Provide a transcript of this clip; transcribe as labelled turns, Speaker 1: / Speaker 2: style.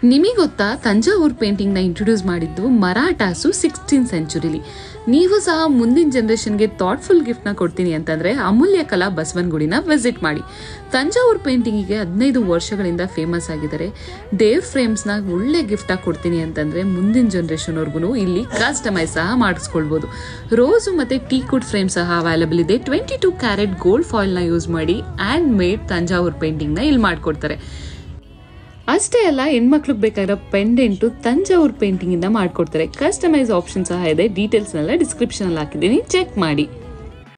Speaker 1: ನಿಮಗೆ ಗೊತ್ತಾ ತಂಜಾವೂರ್ ಪೇಂಟಿಂಗ್ನ ಇಂಟ್ರೊಡ್ಯೂಸ್ ಮಾಡಿದ್ದು ಮರಾಠಾಸು ಸಿಕ್ಸ್ಟೀನ್ ಸೆಂಚುರಿಲಿ ನೀವು ಸಹ ಮುಂದಿನ ಜನ್ರೇಷನ್ಗೆ ಥಾಟ್ಫುಲ್ ಗಿಫ್ಟ್ನ ಕೊಡ್ತೀನಿ ಅಂತಂದರೆ ಅಮೂಲ್ಯ ಕಲಾ ಬಸವನಗುಡಿನ ವಿಸಿಟ್ ಮಾಡಿ ತಂಜಾವೂರ್ ಪೇಂಟಿಂಗಿಗೆ ಹದಿನೈದು ವರ್ಷಗಳಿಂದ ಫೇಮಸ್ ಆಗಿದ್ದಾರೆ ದೇವ್ ಫ್ರೇಮ್ಸ್ನ ಒಳ್ಳೆ ಗಿಫ್ಟಾಗಿ ಕೊಡ್ತೀನಿ ಅಂತಂದರೆ ಮುಂದಿನ ಜನ್ರೇಷನ್ವರೆಗೂ ಇಲ್ಲಿ ಕಸ್ಟಮೈಸ್ ಸಹ ಮಾಡಿಸ್ಕೊಳ್ಬೋದು ರೋಸು ಮತ್ತು ಟೀ ಕುಡ್ ಫ್ರೇಮ್ ಸಹ ಅವೈಲಬಲ್ ಇದೆ ಟ್ವೆಂಟಿ ಟೂ ಕ್ಯಾರೆಟ್ ಗೋಲ್ಡ್ ಫಾಯಿಲ್ನ ಯೂಸ್ ಮಾಡಿ ಹ್ಯಾಂಡ್ ಮೇಡ್ ತಂಜಾವೂರ್ ಪೇಂಟಿಂಗ್ನ ಇಲ್ಲಿ ಮಾಡಿಕೊಡ್ತಾರೆ ಅಷ್ಟೇ ಅಲ್ಲ ಹೆಣ್ಮಕ್ಳಿಗೆ ಬೇಕಾಗಿರೋ ಪೆಂಡೆಂಟು ತಂಜಾವೂರ್ ಪೇಂಟಿಂಗ್ ಇಂದ ಮಾಡ್ಕೊಡ್ತಾರೆ ಕಸ್ಟಮೈಸ್ ಆಪ್ಷನ್ ಸಹ ಇದೆ ಡೀಟೇಲ್ಸ್ನೆಲ್ಲ ಡಿಸ್ಕ್ರಿಪ್ಷನ್ ಅಲ್ಲಿ ಹಾಕಿದ್ದೀನಿ ಚೆಕ್ ಮಾಡಿ